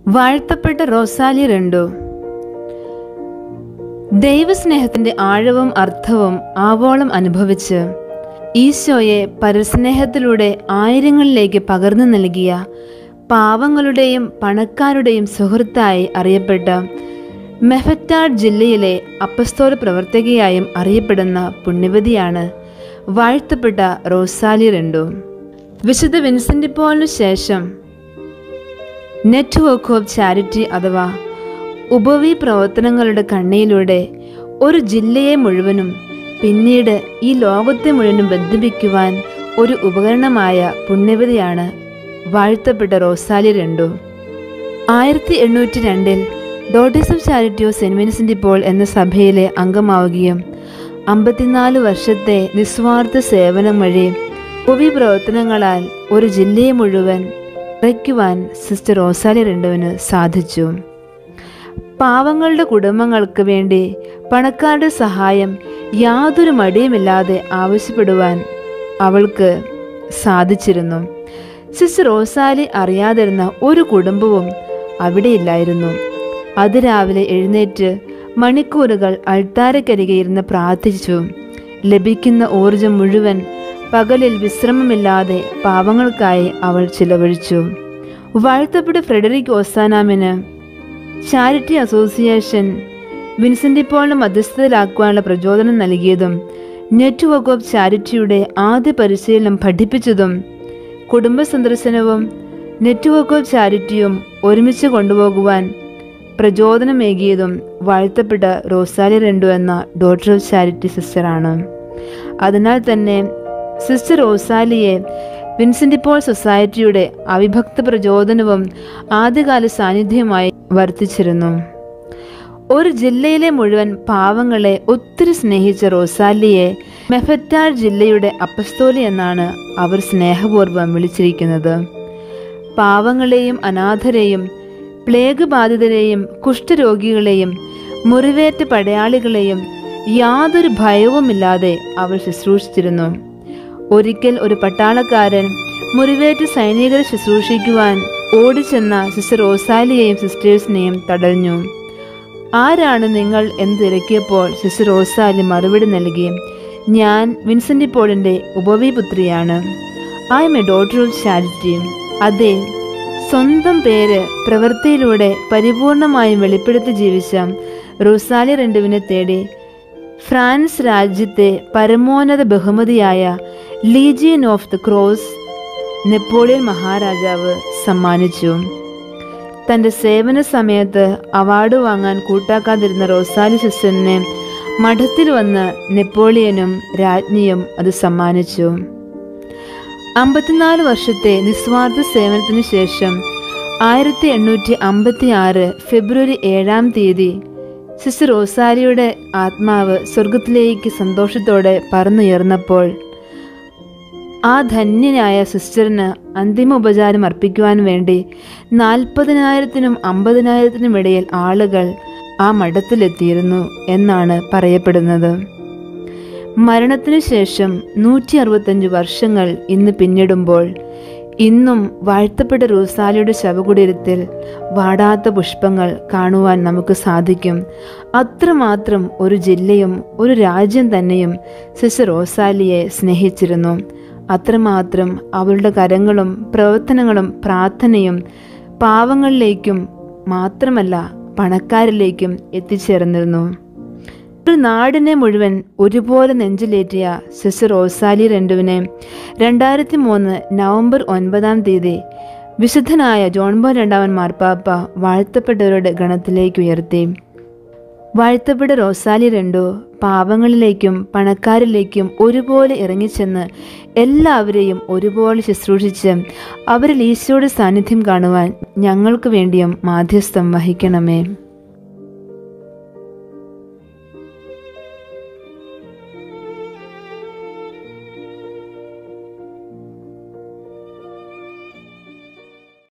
വാഴ്ത്തപ്പെട്ട റോസാലി രണ്ടു ദൈവസ്നേഹത്തിന്റെ ആഴവും അർത്ഥവും ആവോളം അനുഭവിച്ച് ഈശോയെ പരസ്നേഹത്തിലൂടെ ആയിരങ്ങളിലേക്ക് പകർന്നു നൽകിയ പാവങ്ങളുടെയും പണക്കാരുടെയും സുഹൃത്തായി അറിയപ്പെട്ട മെഫറ്റാഡ് ജില്ലയിലെ അപ്പസ്തോല പ്രവർത്തകയായും അറിയപ്പെടുന്ന പുണ്യവതിയാണ് വാഴ്ത്തപ്പെട്ട റോസാലി രണ്ടു വിശുദ്ധ വിൻസെന്റ് പോളിനു ശേഷം നെറ്റ്വർക്ക് ഓഫ് ചാരിറ്റി അഥവാ ഉപവി പ്രവർത്തനങ്ങളുടെ കണ്ണിയിലൂടെ ഒരു ജില്ലയെ മുഴുവനും പിന്നീട് ഈ ലോകത്തെ മുഴുവനും ബന്ധിപ്പിക്കുവാൻ ഒരു ഉപകരണമായ പുണ്യവതിയാണ് വാഴ്ത്തപ്പെട്ട റോസാലി രണ്ടു ആയിരത്തി എണ്ണൂറ്റി രണ്ടിൽ daughters of charity of Saint Vincent Paul എന്ന സഭയിലെ അംഗമാവുകയും അമ്പത്തിനാല് വർഷത്തെ നിസ്വാർത്ഥ സേവനം വഴി ഉപവി പ്രവർത്തനങ്ങളാൽ ഒരു ജില്ലയെ മുഴുവൻ കുറയ്ക്കുവാൻ സിസ്റ്റർ റോസാലി രണ്ടുവിന് സാധിച്ചു പാവങ്ങളുടെ കുടുംബങ്ങൾക്ക് വേണ്ടി പണക്കാരുടെ സഹായം യാതൊരു മടിയുമില്ലാതെ ആവശ്യപ്പെടുവാൻ അവൾക്ക് സാധിച്ചിരുന്നു സിസ്റ്റർ റോസാലി അറിയാതിരുന്ന ഒരു കുടുംബവും അവിടെയില്ലായിരുന്നു അതിരാവിലെ എഴുന്നേറ്റ് മണിക്കൂറുകൾ അൾത്താരക്കരികെ ഇരുന്ന് പ്രാർത്ഥിച്ചു ലഭിക്കുന്ന ഊർജം മുഴുവൻ പകലിൽ വിശ്രമമില്ലാതെ പാവങ്ങൾക്കായി അവൾ ചിലവഴിച്ചു വാഴ്ത്തപ്പെട്ട ഫ്രെഡറിക് ഓസാനാമിന് ചാരിറ്റി അസോസിയേഷൻ വിൻസെന്റ് പോളിന് മധ്യസ്ഥതയിലാക്കുവാനുള്ള പ്രചോദനം നൽകിയതും നെറ്റ്വർക്ക് ഓഫ് ചാരിറ്റിയുടെ ആദ്യ പരിശീലനം പഠിപ്പിച്ചതും കുടുംബ സന്ദർശനവും നെറ്റ്വർക്ക് ഓഫ് ചാരിറ്റിയും ഒരുമിച്ച് കൊണ്ടുപോകുവാൻ പ്രചോദനമേകിയതും വാഴ്ത്തപ്പെട്ട റോസാലി രണ്ടു എന്ന ഡോട്ടർ ഓഫ് ചാരിറ്റി സിസ്റ്ററാണ് അതിനാൽ തന്നെ സിസ്റ്റർ റോസാലിയെ വിൻസെന്റ് പോൾ സൊസൈറ്റിയുടെ അവിഭക്ത പ്രചോദനവും ആദ്യകാല സാന്നിധ്യമായി വർത്തിച്ചിരുന്നു ഒരു ജില്ലയിലെ മുഴുവൻ പാവങ്ങളെ ഒത്തിരി സ്നേഹിച്ച റോസാലിയെ മെഫറ്റാർ ജില്ലയുടെ അപ്പസ്തോലി എന്നാണ് അവർ സ്നേഹപൂർവ്വം വിളിച്ചിരിക്കുന്നത് പാവങ്ങളെയും അനാഥരെയും പ്ലേഗ് ബാധിതരെയും കുഷ്ഠരോഗികളെയും മുറിവേറ്റ പടയാളികളെയും യാതൊരു ഭയവുമില്ലാതെ അവൾ ശുശ്രൂഷിച്ചിരുന്നു ഒരിക്കൽ ഒരു പട്ടാളക്കാരൻ മുറിവേറ്റ സൈനികരെ ശുശ്രൂഷിക്കുവാൻ ഓടിച്ചെന്ന സിസ്റ്റർ റോസാലിയെയും സിസ്റ്റേഴ്സിനെയും തടഞ്ഞു ആരാണ് നിങ്ങൾ എന്ന് തിരക്കിയപ്പോൾ സിസ്റ്റർ റോസാലി മറുപടി നൽകി ഞാൻ വിൻസെന്റ് പോളിന്റെ ഉപവിപുത്രിയാണ് I am a daughter of charity അതെ സ്വന്തം പേര് പ്രവൃത്തിയിലൂടെ പരിപൂർണമായും വെളിപ്പെടുത്തി ജീവിച്ച റോസാലി രണ്ടുവിനെ തേടി ഫ്രാൻസ് രാജ്യത്തെ പരമോന്നത ബഹുമതിയായ legion of the cross Napoleon മഹാരാജാവ് സമ്മാനിച്ചു തന്റെ സേവന സമയത്ത് അവാർഡ് വാങ്ങാൻ കൂട്ടാക്കാതിരുന്ന റോസാലി സിസ്റ്ററിനെ മഠത്തിൽ വന്ന് നെപ്പോളിയനും രാജ്ഞിയും അത് സമ്മാനിച്ചു അമ്പത്തിനാല് വർഷത്തെ നിസ്വാർത്ഥ സേവനത്തിനു ശേഷം ആയിരത്തി എണ്ണൂറ്റി അമ്പത്തി ആറ് ഫെബ്രുവരി ഏഴാം തീയതി സിസ്റ്റർ റോസാരിയുടെ ആത്മാവ് സ്വർഗത്തിലേക്ക് സന്തോഷത്തോടെ പറന്നുയർന്നപ്പോൾ ആ ധന്യനായ സിസ്റ്ററിന് അന്തിമ ഉപചാരം അർപ്പിക്കുവാൻ വേണ്ടി നാൽപ്പതിനായിരത്തിനും അമ്പതിനായിരത്തിനും ഇടയിൽ ആളുകൾ ആ മഠത്തിലെത്തിയിരുന്നു എന്നാണ് പറയപ്പെടുന്നത് മരണത്തിനു ശേഷം നൂറ്റി അറുപത്തഞ്ച് വർഷങ്ങൾ ഇന്ന് പിന്നിടുമ്പോൾ ഇന്നും വാഴ്ത്തപ്പെട്ട റൂസാലിയുടെ ശവകുടീരത്തിൽ വാടാത്ത പുഷ്പങ്ങൾ കാണുവാൻ നമുക്ക് സാധിക്കും അത്രമാത്രം ഒരു ജില്ലയും ഒരു രാജ്യം തന്നെയും സിസ്റ്റർ റോസാലിയെ സ്നേഹിച്ചിരുന്നു അത്രമാത്രം അവരുടെ കരങ്ങളും പ്രവർത്തനങ്ങളും പ്രാർത്ഥനയും പാവങ്ങളിലേക്കും മാത്രമല്ല പണക്കാരിലേക്കും എത്തിച്ചേർന്നിരുന്നു ഒരു നാടിനെ മുഴുവൻ ഒരുപോലെ നെഞ്ചിലേറ്റിയ സിസ്റ്റർ റോസാലി രണ്ടുവിനെ രണ്ടായിരത്തി മൂന്ന് നവംബർ ഒൻപതാം തീയതി വിശുദ്ധനായ ജോൺ ബോൺ രണ്ടാമൻ മാർപ്പാപ്പ വാഴ്ത്തപ്പെട്ടവരുടെ ഗണത്തിലേക്ക് ഉയർത്തി വാഴ്ത്തപ്പെട്ട റോസാലി രണ്ടു പാവങ്ങളിലേക്കും പണക്കാരിലേക്കും ഒരുപോലെ ഇറങ്ങിച്ചെന്ന് എല്ലാവരെയും ഒരുപോലെ ശുശ്രൂഷിച്ച് അവരിൽ ഈശോയുടെ സാന്നിധ്യം കാണുവാൻ ഞങ്ങൾക്ക് വേണ്ടിയും മാധ്യസ്ഥം വഹിക്കണമേ